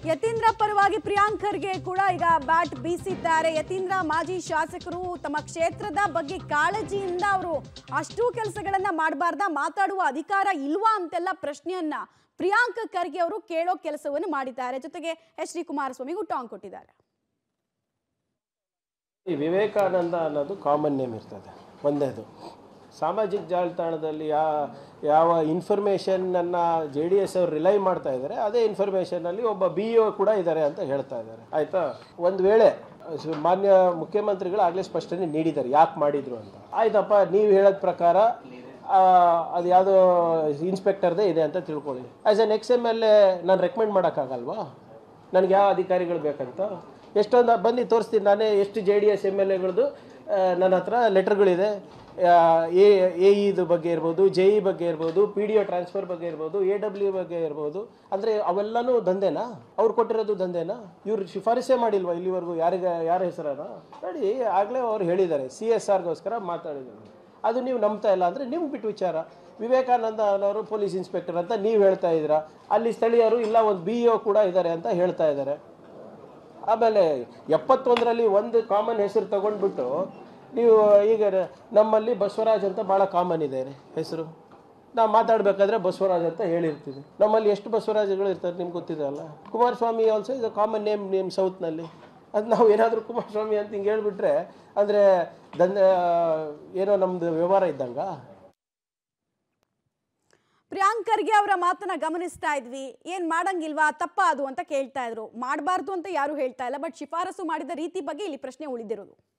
ಯತೀಂದ್ರ ಪರವಾಗಿ ಪ್ರಿಯಾಂಕ್ ಖರ್ಗೆ ಕೂಡ ಈಗ ಬ್ಯಾಟ್ ಬೀಸಿದ್ದಾರೆ ಯತೀಂದ್ರ ಮಾಜಿ ಶಾಸಕರು ತಮ್ಮ ಕ್ಷೇತ್ರದ ಬಗ್ಗೆ ಕಾಳಜಿಯಿಂದ ಅವರು ಅಷ್ಟು ಕೆಲಸಗಳನ್ನ ಮಾಡಬಾರ್ದ ಮಾತಾಡುವ ಅಧಿಕಾರ ಇಲ್ವಾ ಅಂತೆಲ್ಲ ಪ್ರಶ್ನೆಯನ್ನ ಪ್ರಿಯಾಂಕ್ ಖರ್ಗೆ ಅವರು ಕೇಳೋ ಕೆಲಸವನ್ನು ಮಾಡಿದ್ದಾರೆ ಜೊತೆಗೆ ಎಚ್ ಡಿ ಕುಮಾರಸ್ವಾಮಿಗೂ ಟಾಂಗ್ ಕೊಟ್ಟಿದ್ದಾರೆ ಈ ವಿವೇಕಾನಂದ ಅನ್ನೋದು ಕಾಮನ್ ನೇಮ್ ಇರ್ತದೆ ಒಂದೇದು ಸಾಮಾಜಿಕ ಜಾಲತಾಣದಲ್ಲಿ ಯಾ ಯಾವ ಇನ್ಫಾರ್ಮೇಷನನ್ನು ಜೆ ಡಿ ಎಸ್ ಅವರು ರಿಲೈ ಮಾಡ್ತಾ ಇದ್ದಾರೆ ಅದೇ ಇನ್ಫಾರ್ಮೇಷನಲ್ಲಿ ಒಬ್ಬ ಬಿ ಒ ಕೂಡ ಇದ್ದಾರೆ ಅಂತ ಹೇಳ್ತಾ ಇದ್ದಾರೆ ಆಯಿತಾ ಒಂದು ವೇಳೆ ಸ- ಮಾನ್ಯ ಮುಖ್ಯಮಂತ್ರಿಗಳು ಆಗಲೇ ಸ್ಪಷ್ಟನೆ ನೀಡಿದ್ದಾರೆ ಯಾಕೆ ಮಾಡಿದ್ರು ಅಂತ ಆಯ್ತಪ್ಪ ನೀವು ಹೇಳೋದ ಪ್ರಕಾರ ಆ, ಅದು ಯಾವುದೋ ಇನ್ಸ್ಪೆಕ್ಟರ್ದೇ ಇದೆ ಅಂತ ತಿಳ್ಕೊಳ್ಳಿ as an ex M L A ನಾನು ರೆಕಮೆಂಡ್ ಮಾಡೋಕ್ಕಾಗಲ್ವಾ ನನಗೆ ಯಾವ ಅಧಿಕಾರಿಗಳು ಬೇಕಂತ ಎಷ್ಟೊಂದು ಬಂದು ತೋರಿಸ್ತೀನಿ ನಾನೇ ಎಷ್ಟು J D S M L ಎಗಳದ್ದು ನನ್ನ ಹತ್ರ ಲೆಟರ್ಗಳಿದೆ ಎ ಎ ಇದು ಬಗ್ಗೆ ಇರ್ಬೋದು ಜೆ ಇ ಬಗ್ಗೆ ಇರ್ಬೋದು ಪಿ ಡಿ ಒ ಟ್ರಾನ್ಸ್ಫರ್ ಬಗ್ಗೆ ಇರ್ಬೋದು ಎ ಡಬ್ಲ್ಯೂ ಬಗ್ಗೆ ಇರ್ಬೋದು ಅಂದರೆ ಅವೆಲ್ಲನೂ ದಂಧೆನಾ ಅವ್ರು ಕೊಟ್ಟಿರೋದು ದಂಧೆನಾ ಇವ್ರು ಶಿಫಾರಸೆ ಮಾಡಿಲ್ವಾ ಇಲ್ಲಿವರೆಗೂ ಯಾರಿಗೆ ಯಾರ ಹೆಸರನ ನೋಡಿ ಆಗಲೇ ಅವ್ರು ಹೇಳಿದ್ದಾರೆ ಸಿ ಎಸ್ ಆರ್ಗೋಸ್ಕರ ಮಾತಾಡಿದ್ದಾರೆ ಅದು ನೀವು ನಂಬ್ತಾ ಇಲ್ಲ ಅಂದರೆ ನಿಮ್ಗೆ ಬಿಟ್ಟು ವಿಚಾರ ವಿವೇಕಾನಂದ ಅನ್ನೋರು ಪೊಲೀಸ್ ಇನ್ಸ್ಪೆಕ್ಟರ್ ಅಂತ ನೀವು ಹೇಳ್ತಾ ಇದ್ದೀರಾ ಅಲ್ಲಿ ಸ್ಥಳೀಯರು ಇಲ್ಲ ಒಂದು ಬಿ ಒ ಕೂಡ ಇದ್ದಾರೆ ಅಂತ ಹೇಳ್ತಾ ಇದ್ದಾರೆ ಆಮೇಲೆ ಎಪ್ಪತ್ತೊಂದರಲ್ಲಿ ಒಂದು ಕಾಮನ್ ಹೆಸರು ತಗೊಂಡ್ಬಿಟ್ಟು ನೀವು ಈಗ ನಮ್ಮಲ್ಲಿ ಬಸವರಾಜ್ ಅಂತ ಭಾಳ ಕಾಮನ್ ಇದೆ ಹೆಸರು ನಾವು ಮಾತಾಡಬೇಕಾದ್ರೆ ಬಸವರಾಜ್ ಅಂತ ಹೇಳಿರ್ತೀವಿ ನಮ್ಮಲ್ಲಿ ಎಷ್ಟು ಬಸವರಾಜಗಳು ಇರ್ತಾರೆ ನಿಮ್ಗೆ ಗೊತ್ತಿದೆ ಅಲ್ಲ ಕುಮಾರಸ್ವಾಮಿ ಆಲ್ಸೋ ಇದು ಕಾಮನ್ ನೇಮ್ ನೇಮ್ ಸೌತ್ನಲ್ಲಿ ಅದು ನಾವು ಏನಾದರೂ ಕುಮಾರಸ್ವಾಮಿ ಅಂತ ಹಿಂಗೆ ಹೇಳ್ಬಿಟ್ರೆ ಅಂದರೆ ದಂಧ ಏನೋ ನಮ್ಮದು ವ್ಯವಹಾರ ಇದ್ದಂಗ ಪ್ರಿಯಾಂಕ್ ಖರ್ಗೆ ಅವರ ಮಾತನ್ನ ಗಮನಿಸ್ತಾ ಇದ್ವಿ ಏನ್ ಮಾಡಂಗಿಲ್ವಾ ತಪ್ಪ ಅದು ಅಂತ ಕೇಳ್ತಾ ಇದ್ರು ಮಾಡಬಾರ್ದು ಅಂತ ಯಾರು ಹೇಳ್ತಾ ಇಲ್ಲ ಬಟ್ ಶಿಫಾರಸು ಮಾಡಿದ ರೀತಿ ಬಗ್ಗೆ ಇಲ್ಲಿ ಪ್ರಶ್ನೆ ಉಳಿದಿರೋದು